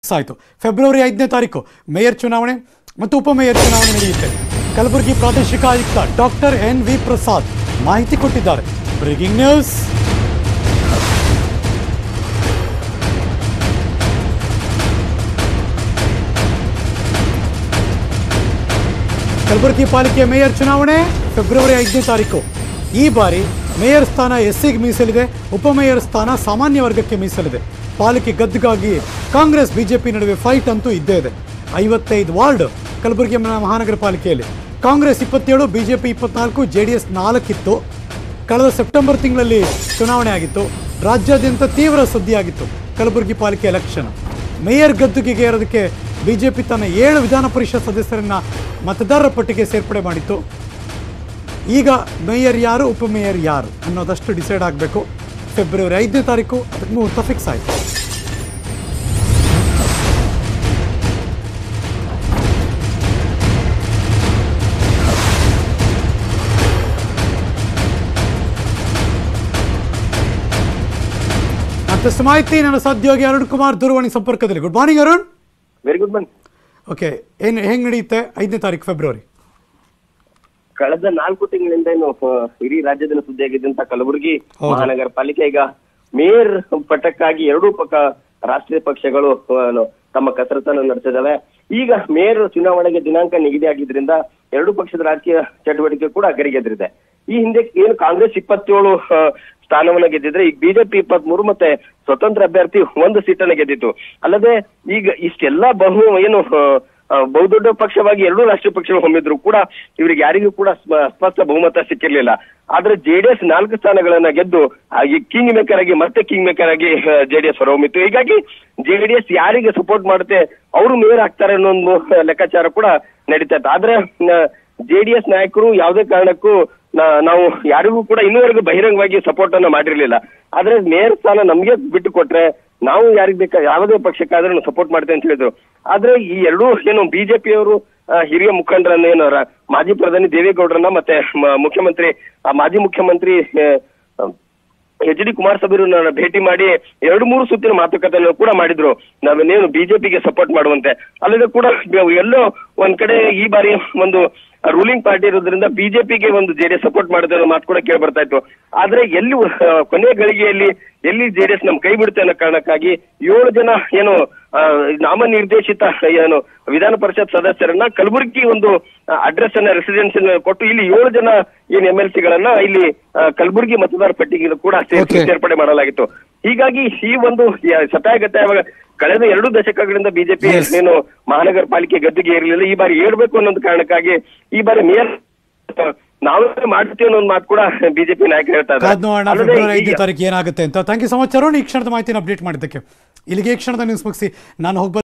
ಆಯಿತು ಫೆಬ್ರವರಿ ಐದನೇ ತಾರೀಕು ಮೇಯರ್ ಚುನಾವಣೆ ಮತ್ತು ಉಪಮೇಯರ್ ಚುನಾವಣೆ ನಡೆಯುತ್ತೆ ಕಲಬುರಗಿ ಪ್ರಾದೇಶಿಕ ಆಯುಕ್ತ ಡಾಕ್ಟರ್ ಎನ್ ವಿ ಪ್ರಸಾದ್ ಮಾಹಿತಿ ಕೊಟ್ಟಿದ್ದಾರೆ ಬ್ರೇಕಿಂಗ್ ನ್ಯೂಸ್ ಕಲಬುರಗಿ ಪಾಲಿಕೆಯ ಮೇಯರ್ ಚುನಾವಣೆ ಫೆಬ್ರವರಿ ಐದನೇ ತಾರೀಕು ಈ ಬಾರಿ ಮೇಯರ್ ಸ್ಥಾನ ಎಸ್ಸಿಗೆ ಮೀಸಲಿದೆ ಉಪಮೇಯರ್ ಸ್ಥಾನ ಸಾಮಾನ್ಯ ವರ್ಗಕ್ಕೆ ಮೀಸಲಿದೆ ಪಾಲಿಕೆ ಗದ್ದುಗಾಗಿ ಕಾಂಗ್ರೆಸ್ ಬಿಜೆಪಿ ನಡುವೆ ಫೈಟ್ ಅಂತೂ ಇದ್ದೇ ಇದೆ ಐವತ್ತೈದು ವಾರ್ಡ್ ಕಲಬುರಗಿ ಮಹಾ- ಮಹಾನಗರ ಪಾಲಿಕೆಯಲ್ಲಿ ಕಾಂಗ್ರೆಸ್ ಇಪ್ಪತ್ತೇಳು ಬಿಜೆಪಿ ಇಪ್ಪತ್ನಾಲ್ಕು ಜೆ ಡಿ ಎಸ್ ನಾಲ್ಕಿತ್ತು ಕಳೆದ ಸೆಪ್ಟೆಂಬರ್ ತಿಂಗಳಲ್ಲಿ ಚುನಾವಣೆ ಆಗಿತ್ತು ರಾಜ್ಯಾದ್ಯಂತ ತೀವ್ರ ಸುದ್ದಿಯಾಗಿತ್ತು ಕಲಬುರಗಿ ಪಾಲಿಕೆ ಎಲೆಕ್ಷನ್ ಮೇಯರ್ ಗದ್ದುಗೆಗೆ ಏರೋದಕ್ಕೆ ಬಿಜೆಪಿ ತನ್ನ ಏಳು ವಿಧಾನ ಪರಿಷತ್ ಸದಸ್ಯರನ್ನ ಮತದಾರರ ಪಟ್ಟಿಗೆ ಸೇರ್ಪಡೆ ಮಾಡಿತ್ತು ಈಗ ಮೇಯರ್ ಯಾರು ಉಪಮೇಯರ್ ಯಾರು ಅನ್ನೋದಷ್ಟು ಡಿಸೈಡ್ ಆಗಬೇಕು ಫೆಬ್ರವರಿ ಐದನೇ ತಾರೀಕು ಅದಕ್ಕೆ ಮುಹೂರ್ತ ಫಿಕ್ಸ್ ಆಯಿತು ಮತ್ತಷ್ಟು ಮಾಹಿತಿ ನನ್ನ ಸಹೋದ್ಯೋಗಿ ಅರುಣ್ ಕುಮಾರ್ ದೂರವಾಣಿ ಸಂಪರ್ಕದಲ್ಲಿ good morning Arun very good man okay ಏನು ಹೆಂಗೆ ನಡೆಯುತ್ತೆ ಐದನೇ ತಾರೀಕು ಫೆಬ್ರವರಿ ಕಳೆದ ನಾಲ್ಕು ತಿಂಗಳಿಂದ ಏನು ಆ, ಇಡೀ ರಾಜ್ಯದಲ್ಲಿ ಸುದ್ದಿಯಾಗಿದ್ದಂತ ಕಲಬುರಗಿ ಹೌದು. ಮಹಾನಗರ ಪಾಲಿಕೆ ಈಗ ಮೇಯರ್ ಪಟ್ಟಕ್ಕಾಗಿ ಎರಡೂ ಪಕ್ಕ ರಾಷ್ಟ್ರೀಯ ಪಕ್ಷಗಳು ಆ, ಏನು, ತಮ್ಮ ಕಸರತ್ತನ್ನು ನಡೆಸಿದಾವೆ ಈಗ ಮೇಯರ್ ಚುನಾವಣೆಗೆ ದಿನಾಂಕ ನಿಗದಿ ಆಗಿದ್ರಿಂದ ಎರಡೂ ಪಕ್ಷದ ರಾಜಕೀಯ ಚಟುವಟಿಕೆ ಕೂಡ ಗರಿಗೆದರಿದೆ ಈ ಹಿಂದೆ ಏನು ಕಾಂಗ್ರೆಸ್ ಇಪ್ಪತ್ತೇಳು ಆ, ಸ್ಥಾನವನ್ನ ಗೆದ್ದಿದ್ರೆ ಈಗ ಬಿಜೆಪಿ ಇಪ್ಪತ್ತ್ ಮೂರು ಮತ್ತೆ ಸ್ವತಂತ್ರ ಅಭ್ಯರ್ಥಿ ಒಂದು ಸೀಟನ್ನ ಗೆದ್ದಿತ್ತು ಅಲ್ಲದೆ ಈಗ ಇಷ್ಟೆಲ್ಲ ಬಹು ಏನು ಆ, ಆ, ಬಹುದೊಡ್ಡ ಪಕ್ಷವಾಗಿ ಎರಡೂ ರಾಷ್ಟ್ರೀಯ ಪಕ್ಷಗಳು ಹೊಮ್ಮಿದ್ರು ಕೂಡ ಇವರಿಗೆ ಯಾರಿಗೂ ಕೂಡ ಸ್ಪ- ಸ್ಪಷ್ಟ ಬಹುಮತ ಸಿಕ್ಕಿರ್ಲಿಲ್ಲ ಆದ್ರೆ ಜೆಡಿಎಸ್ ನಾಲ್ಕು ಸ್ಥಾನಗಳನ್ನ ಗೆದ್ದು ಆ, ಈ ಕಿಂಗ್ ಮೇಕರ್ ಆಗಿ ಮತ್ತೆ ಕಿಂಗ್ ಮೇಕರ್ ಆಗಿ ಜೆಡಿಎಸ್ ಹೊರಹೊಮ್ಮಿತ್ತು ಹೀಗಾಗಿ ಜೆಡಿಎಸ್ ಯಾರಿಗೆ ಸಪೋರ್ಟ್ ಮಾಡುತ್ತೆ ಅವರು ಮೇಯರ್ ಆಗ್ತಾರೆ ಅನ್ನೋ ಒಂದು ಲೆಕ್ಕಾಚಾರ ಕೂಡ ನಡೀತಾ ಇತ್ತು ಆದ್ರೆ ಜೆಡಿಎಸ್ ನಾಯಕರು ಯಾವುದೇ ಕಾರಣಕ್ಕೂ ನಾ- ನಾವು ಯಾರಿಗೂ ಕೂಡ ಇನ್ನೂವರೆಗೂ ಬಹಿರಂಗವಾಗಿ ಸಪೋರ್ಟ್ ಅನ್ನ ಮಾಡಿರ್ಲಿಲ್ಲ ಆದ್ರೆ ಮೇಯರ್ ಸ್ಥಾನ ನಮ್ಗೆ ಬಿಟ್ಟು ಕೊಟ್ರೆ ನಾವು ಯಾರಿಗ್ ಬೇಕಾ ಯಾವುದೇ ಪಕ್ಷಕ್ಕಾದ್ರೂ ಸಪೋರ್ಟ್ ಮಾಡ್ತೇವೆ ಅಂತ ಹೇಳಿದ್ರು ಆದ್ರೆ ಈ ಎರಡೂ ಏನು ಬಿಜೆಪಿಯವರು ಹಿರಿಯ ಮುಖಂಡರನ್ನ ಏನು ರ- ಮಾಜಿ ಪ್ರಧಾನಿ ದೇವೇಗೌಡರನ್ನ ಮತ್ತೆ ಮ- ಮುಖ್ಯಮಂತ್ರಿ ಆ ಮಾಜಿ ಮುಖ್ಯಮಂತ್ರಿ ಆ, ಎಚ್ ಡಿ ಕುಮಾರಸ್ವಾಮಿ ಭೇಟಿ ಮಾಡಿ ಎರಡು ಮೂರು ಸುತ್ತಿನ ಮಾತುಕತೆಯನ್ನು ಕೂಡ ಮಾಡಿದ್ರು ನಾವೇನೇನು ಬಿಜೆಪಿಗೆ ಸಪೋರ್ಟ್ ಮಾಡುವಂತೆ ಅಲ್ಲದೆ ಕೂಡ ಎಲ್ಲೋ ಒಂದ್ ಕಡೆ ಈ ಬಾರಿ ಒಂದು ರೂಲಿಂಗ್ ಪಾರ್ಟಿ ಇರೋದ್ರಿಂದ ಬಿಜೆಪಿಗೆ ಒಂದು ಜೆಡಿಎಸ್ ಸಪೋರ್ಟ್ ಮಾಡುತ್ತೆ ಅನ್ನೋ ಮಾತು ಕೂಡ ಕೇಳಿ ಬರ್ತಾ ಇತ್ತು ಆದ್ರೆ ಎಲ್ಲಿ ಆ, ಕೊನೆ ಗಳಿಗೆಯಲ್ಲಿ ಎಲ್ಲಿ ಜೆಡಿಎಸ್ ನಮ್ ಕೈ ಬಿಡುತ್ತೆ ಅನ್ನೋ ಕಾರಣಕ್ಕಾಗಿ ಏಳು ಜನ ಏನು ಆ, ನಾಮನಿರ್ದೇಶಿತ ಏನು ವಿಧಾನ ಪರಿಷತ್ ಸದಸ್ಯರನ್ನ ಕಲಬುರಗಿ ಒಂದು ಅಡ್ರೆಸ್ ಅನ್ನ ರೆಸಿಡೆನ್ಸ್ ಕೊಟ್ಟು ಇಲ್ಲಿ ಏಳು ಜನ ಏನ್ ಎಂ ಎಲ್ ಸಿಗಳನ್ನ ಇಲ್ಲಿ ಆ, ಕಲಬುರಗಿ ಮತದಾರ ಪಟ್ಟಿಗೆ ಕೂಡ ಸೇರ್ಸಿ- Okay. ಸೇರ್ಪಡೆ ಮಾಡಲಾಗಿತ್ತು ಹೀಗಾಗಿ ಈ ಒಂದು ಯ- ಶತಾಯಗತಾಯವಾಗ ಕಳೆದ ಎರಡು ದಶಕಗಳಿಂದ ಬಿಜೆಪಿ Yes. ಏನು ಮಹಾನಗರ ಪಾಲಿಕೆ ಗದ್ದುಗೆ ಇರಲಿಲ್ಲ ಈ ಬಾರಿ ಏರ್ಬೇಕು ಅನ್ನೋದು ಕಾರಣಕ್ಕಾಗಿ ಈ ಬಾರಿ ಮೇಯರ್ ನಾವೇ ಮಾಡ್ತೀವಿ ಅನ್ನೋ ಒಂದು ಮಾತು ಕೂಡ ಬಿಜೆಪಿ ನಾಯಕರು ಹೇಳ್ತಾ ಕಾದ್ ನೋಡೋಣ ಅಲ್ಲದೆ ಫೆಬ್ರವರಿ ಐದನೇ ಈಗ- ತಾರೀಕು ಏನಾಗುತ್ತೆ ಅಂತ thank you so much Arun ಈ ಕ್ಷಣದ ಮಾಹಿತಿನ ಅಪ್ಡೇಟ್ ಮಾಡಿದ್ದಕ್ಕೆ ಇಲ್ಲಿಗೆ ಈ ಕ್ಷಣದ ನ್ಯೂಸ್ ಮುಗಿಸಿ ನಾನು ಹೋಗಿ